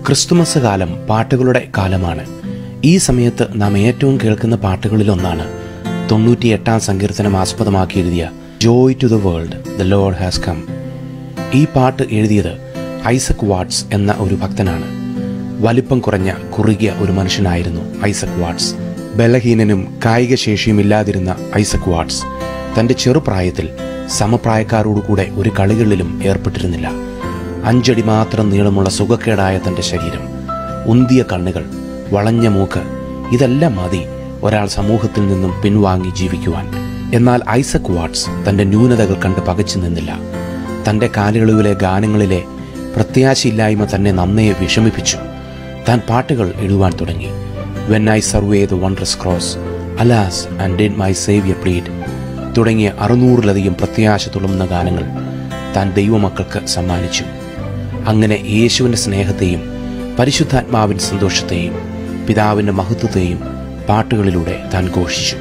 Christmas കാലം പാട്ടുകളുടെ കാലമാണ് ഈ സമയത്ത് നാം ഏറ്റവും കേൾക്കുന്ന പാട്ടുകളിലൊന്നാണ് തൊണ്ണൂറ്റിയെട്ടാം സങ്കീർത്തനം ആസ്പദമാക്കി എഴുതിയ joy to the world the lord has come ഈ പാട്ട് എഴുതിയത് ഐസക് വാട്സ് എന്ന ഒരു ഭക്തനാണ് വലിപ്പം കുറഞ്ഞ കുറുകിയ ഒരു മനുഷ്യനായിരുന്നു ഐസക് വാട്സ് ബലഹീനനും കായിക ശേഷിയുമില്ലാതിരുന്ന ഐസക് വാട്സ് തന്റെ ചെറുപ്രായത്തിൽ സമപ്രായക്കാരോടുകൂടെ ഒരു കളികളിലും ഏർപ്പെട്ടിരുന്നില്ല അഞ്ചടി മാത്രം നീളമുള്ള സുഖക്കേടായ തന്റെ ശരീരം ഉന്തിയ കണ്ണുകൾ വളഞ്ഞ മൂക്ക് ഇതെല്ലാം മതി ഒരാൾ സമൂഹത്തിൽ നിന്നും പിൻവാങ്ങി ജീവിക്കുവാൻ എന്നാൽ ഐസക് വാട്സ് തന്റെ ന്യൂനതകൾ കണ്ട് പകച്ചു നിന്നില്ല തന്റെ കാലുകളിലെ ഗാനങ്ങളിലെ പ്രത്യാശയില്ലായ്മ തന്നെ നന്നേ വിഷമിപ്പിച്ചു താൻ പാട്ടുകൾ എഴുതുവാൻ തുടങ്ങി when I survey the wondrous cross alas and did my saviour bleed തുടങ്ങിയ അറുന്നൂറിലധികം പ്രത്യാശ തുളുമ്പുന്ന ഗാനങ്ങൾ താൻ ദൈവമക്കൾക്ക് സമ്മാനിച്ചു അങ്ങനെ യേശുവിൻ്റെ സ്നേഹത്തെയും പരിശുദ്ധാത്മാവിൻ്റെ സന്തോഷത്തെയും പിതാവിൻ്റെ മഹത്വത്തെയും പാട്ടുകളിലൂടെ താൻ ഘോഷിച്ചു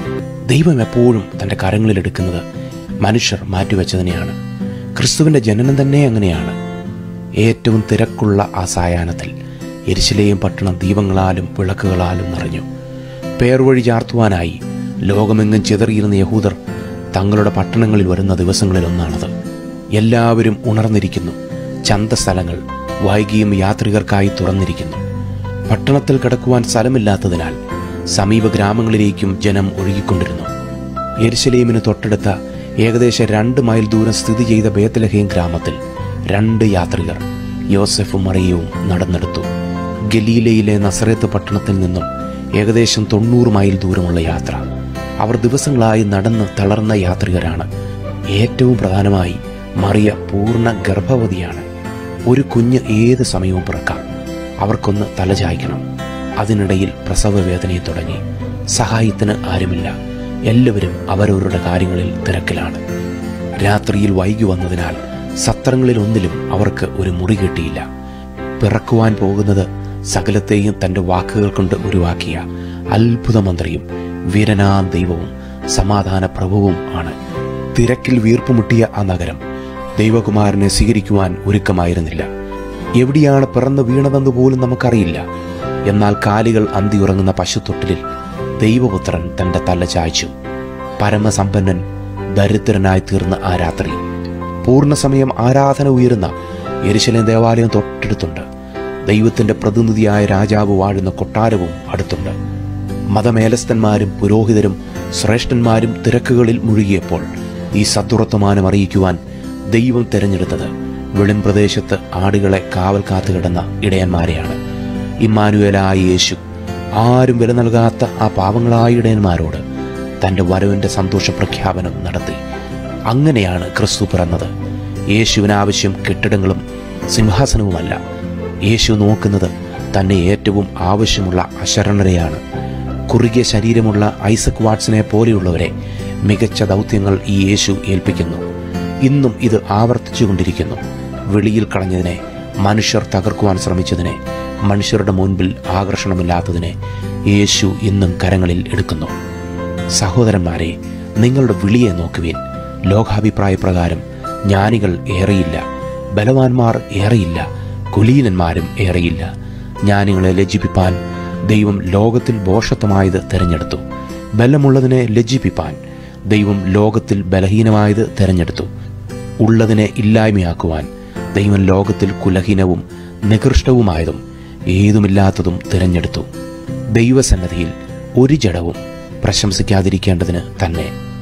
ദൈവം എപ്പോഴും തൻ്റെ കരങ്ങളിലെടുക്കുന്നത് മനുഷ്യർ മാറ്റിവെച്ചതിനെയാണ് ക്രിസ്തുവിൻ്റെ ജനനം തന്നെ അങ്ങനെയാണ് ഏറ്റവും തിരക്കുള്ള ആ സായാഹ്നത്തിൽ എരിശിലെയും പട്ടണം ദീപങ്ങളാലും വിളക്കുകളാലും നിറഞ്ഞു പേർവഴി ചാർത്തുവാനായി ലോകമെങ്ങും ചിതറിയിരുന്ന യഹൂദർ തങ്ങളുടെ പട്ടണങ്ങളിൽ വരുന്ന ദിവസങ്ങളിലൊന്നാണത് എല്ലാവരും ഉണർന്നിരിക്കുന്നു ചന്തസ്ഥലങ്ങൾ വൈകിയും യാത്രികർക്കായി തുറന്നിരിക്കുന്നു പട്ടണത്തിൽ കിടക്കുവാൻ സ്ഥലമില്ലാത്തതിനാൽ സമീപ ഗ്രാമങ്ങളിലേക്കും ജനം ഒഴുകിക്കൊണ്ടിരുന്നു എരുശലേമിന് തൊട്ടടുത്ത ഏകദേശം രണ്ട് മൈൽ ദൂരം സ്ഥിതി ചെയ്ത ബേത്തലഹേം ഗ്രാമത്തിൽ രണ്ട് യാത്രികർ യോസഫും മറിയവും നടന്നെടുത്തു ഗലീലയിലെ നസറേത്ത് പട്ടണത്തിൽ നിന്നും ഏകദേശം തൊണ്ണൂറ് മൈൽ ദൂരമുള്ള യാത്ര അവർ ദിവസങ്ങളായി നടന്ന് തളർന്ന യാത്രികരാണ് ഏറ്റവും പ്രധാനമായി മറിയ പൂർണ്ണ ഗർഭവതിയാണ് ഒരു കുഞ്ഞ് ഏത് സമയവും പിറക്കാം അവർക്കൊന്ന് തലചായ്ക്കണം അതിനിടയിൽ പ്രസവ വേദനയും തുടങ്ങി സഹായത്തിന് ആരുമില്ല എല്ലാവരും അവരവരുടെ കാര്യങ്ങളിൽ തിരക്കിലാണ് രാത്രിയിൽ വൈകി വന്നതിനാൽ സത്രങ്ങളിൽ ഒന്നിലും അവർക്ക് ഒരു മുറി കിട്ടിയില്ല പിറക്കുവാൻ പോകുന്നത് സകലത്തെയും തന്റെ വാക്കുകൾ കൊണ്ട് ഉരുവാക്കിയ അത്ഭുത മന്ത്രിയും വീരനാ ദൈവവും സമാധാന പ്രഭുവും ആണ് തിരക്കിൽ വീർപ്പുമുട്ടിയ ആ നഗരം ദൈവകുമാരനെ സ്വീകരിക്കുവാൻ ഒരുക്കമായിരുന്നില്ല എവിടെയാണ് പിറന്നു വീണതെന്ന് പോലും നമുക്കറിയില്ല എന്നാൽ കാലുകൾ അന്തിയുറങ്ങുന്ന പശുത്തൊട്ടിലിൽ ദൈവപുത്രൻ തന്റെ തല ചായ്ച്ചു പരമസമ്പന്നൻ ദരിദ്രനായി തീർന്ന ആ രാത്രി പൂർണ്ണസമയം ആരാധന ഉയരുന്ന യെരുശലേം ദേവാലയം തൊട്ടടുത്തുണ്ട് ദൈവത്തിന്റെ പ്രതിനിധിയായ രാജാവ് വാഴുന്ന കൊട്ടാരവും അടുത്തുണ്ട് മതമേലസ്ഥന്മാരും പുരോഹിതരും ശ്രേഷ്ഠന്മാരും തിരക്കുകളിൽ മുഴുകിയപ്പോൾ ഈ സത്വറത്തമാനം അറിയിക്കുവാൻ ദൈവം തിരഞ്ഞെടുത്തത് വെളിം പ്രദേശത്ത് ആടുകളെ കാവൽ കാത്തു കിടന്ന ഇടയന്മാരെയാണ് ഇമ്മാനുവേലായ യേശു ആരും വില നൽകാത്ത ആ പാവങ്ങളായ ഇടയന്മാരോട് തന്റെ വരവിന്റെ സന്തോഷ പ്രഖ്യാപനം നടത്തി അങ്ങനെയാണ് ക്രിസ്തു പിറന്നത് യേശുവിന് ആവശ്യം കെട്ടിടങ്ങളും സിംഹാസനവുമല്ല യേശു നോക്കുന്നത് തന്നെ ഏറ്റവും ആവശ്യമുള്ള അശരണരെയാണ് കുറുകിയ ശരീരമുള്ള ഐസക് വാട്സിനെ പോലെയുള്ളവരെ മികച്ച ദൗത്യങ്ങൾ ഈ യേശു ഏൽപ്പിക്കുന്നു ഇന്നും ഇത് ആവർത്തിച്ചുകൊണ്ടിരിക്കുന്നു വെളിയിൽ കളഞ്ഞതിനെ മനുഷ്യർ തകർക്കുവാൻ ശ്രമിച്ചതിനെ മനുഷ്യരുടെ മുൻപിൽ ആകർഷണമില്ലാത്തതിനെ യേശു ഇന്നും കരങ്ങളിൽ എടുക്കുന്നു സഹോദരന്മാരെ നിങ്ങളുടെ വിളിയെ നോക്കുവിൻ ലോകാഭിപ്രായ പ്രകാരം ജ്ഞാനികൾ ഏറെയില്ല ബലവാന്മാർ ഏറെയില്ല കുലീനന്മാരും ഏറെയില്ല ജ്ഞാനികളെ ലജ്ജിപ്പിപ്പാൻ ദൈവം ലോകത്തിൽ ബോഷത്വമായത് തിരഞ്ഞെടുത്തു ബലമുള്ളതിനെ ലജ്ജിപ്പിപ്പാൻ ദൈവം ലോകത്തിൽ ബലഹീനമായത് തിരഞ്ഞെടുത്തു ഉള്ളതിനെ ഇല്ലായ്മയാക്കുവാൻ ദൈവം ലോകത്തിൽ കുലഹീനവും നികൃഷ്ടവുമായതും ഏതുമില്ലാത്തതും തിരഞ്ഞെടുത്തു ദൈവസന്നദ്ധിയിൽ ഒരു ജഡവും പ്രശംസിക്കാതിരിക്കേണ്ടതിന് തന്നെ